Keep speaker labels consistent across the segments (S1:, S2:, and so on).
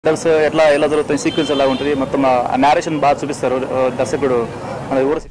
S1: డల్స్ ఎట్లా ఎలా జరుగుతుంది సీక్వెన్స్ ఎలా ఉంటుంది మొత్తం ఆ నేరేషన్ బాగా చూపిస్తారు ఆ, దర్శకుడు మన ఊరు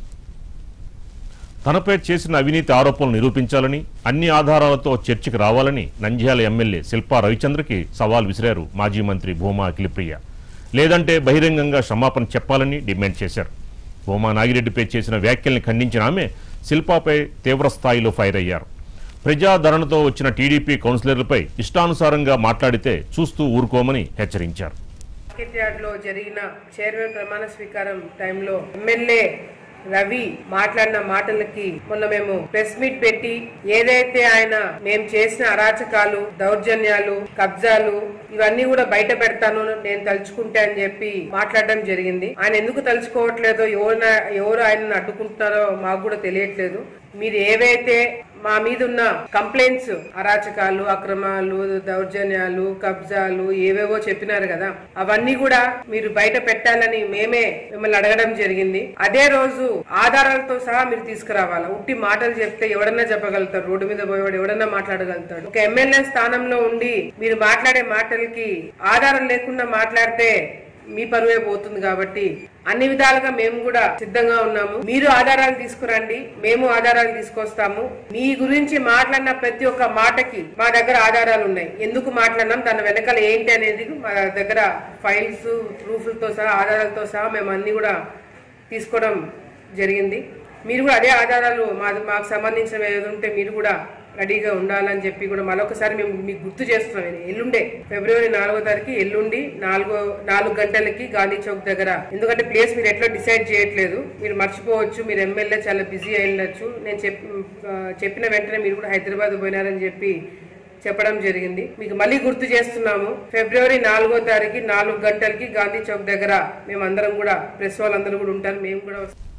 S2: తనపై చేసిన అవినీతి ఆరోపణలు నిరూపించాలని అన్ని ఆధారాలతో చర్చకు రావాలని నంద్యాల ఎమ్మెల్యే శిల్పా రవిచంద్రకి సవాల్ విసిరారు మాజీ మంత్రి భూమా అఖిలప్రియ లేదంటే బహిరంగంగా క్షమాపణ చెప్పాలని డిమాండ్ చేశారు భూమా నాగిరెడ్డిపై చేసిన వ్యాఖ్యల్ని ఖండించిన ఆమె శిల్పాపై తీవ్ర స్థాయిలో ఫైర్ అయ్యారు ప్రజాదరణతో వచ్చిన టీడీపీ కౌన్సిలర్లపై ఇష్టానుసారంగా మాట్లాడితే చూస్తూ ఊరుకోమని హెచ్చరించారు
S3: మార్కెట్ యార్డ్ లో జరిగిన చైర్మన్ ప్రమాణ స్వీకారం టైంలో ఎమ్మెల్యే రవి మాట్లాడిన మాటలకి మొన్న మేము ప్రెస్ మీట్ పెట్టి ఏదైతే ఆయన మేము చేసిన అరాచకాలు దౌర్జన్యాలు కబ్జాలు ఇవన్నీ కూడా బయట పెడతాను నేను తలుచుకుంటే అని చెప్పి మాట్లాడడం జరిగింది ఆయన ఎందుకు తలుచుకోవట్లేదో ఎవరు ఎవరు ఆయనను అడ్డుకుంటున్నారో మాకు కూడా తెలియట్లేదు మీరు ఏవైతే మా మీద ఉన్న కంప్లైంట్స్ అరాచకాలు అక్రమాలు దౌర్జన్యాలు కబ్జాలు ఏవేవో చెప్పినారు కదా అవన్నీ కూడా మీరు బయట పెట్టాలని మేమే మిమ్మల్ని అడగడం జరిగింది అదే రోజు ఆధారాలతో సహా మీరు తీసుకురావాలా ఉట్టి మాటలు చెప్తే ఎవడన్నా చెప్పగలుగుతారు రోడ్డు మీద పోయేవాడు ఎవడన్నా మాట్లాడగలుగుతాడు ఒక ఎమ్మెల్యే స్థానంలో ఉండి మీరు మాట్లాడే మాటలకి ఆధారం లేకుండా మాట్లాడితే మీ పరువే పోతుంది కాబట్టి అన్ని విధాలుగా మేము కూడా సిద్ధంగా ఉన్నాము మీరు ఆధారాలు తీసుకురండి మేము ఆధారాలు తీసుకొస్తాము మీ గురించి మాట్లాడిన ప్రతి ఒక్క మాటకి మా దగ్గర ఆధారాలు ఉన్నాయి ఎందుకు మాట్లాడినాం దాని వెనకాల ఏంటి అనేది మా దగ్గర ఫైల్స్ ప్రూఫ్లతో సహా ఆధారాలతో సహా మేము అన్ని కూడా తీసుకోవడం జరిగింది మీరు కూడా అదే ఆధారాలు మా మాకు సంబంధించిన ఏది ఉంటే మీరు కూడా రెడీగా ఉండాలని చెప్పి కూడా మరొకసారి మేము మీకు గుర్తు చేస్తున్నాం ఇది ఎల్లుండే ఫిబ్రవరి నాలుగో తారీఖు ఎల్లుండి నాలుగో నాలుగు గంటలకి గాంధీ చౌక్ దగ్గర ఎందుకంటే ప్లేస్ మీరు ఎట్లా డిసైడ్ చేయట్లేదు మీరు మర్చిపోవచ్చు మీరు ఎమ్మెల్యే చాలా బిజీ అయి ఉండొచ్చు నేను చెప్ ఆ, చెప్పిన వెంటనే మీరు కూడా హైదరాబాద్ పోయినారని చెప్పి చెప్పడం జరిగింది మీకు మళ్ళీ గుర్తు చేస్తున్నాము ఫిబ్రవరి నాలుగో తారీఖు నాలుగు గంటలకి గాంధీ చౌక్ దగ్గర మేము అందరం కూడా ప్రెస్ వాళ్ళందరూ కూడా ఉంటారు మేము కూడా వస్తాం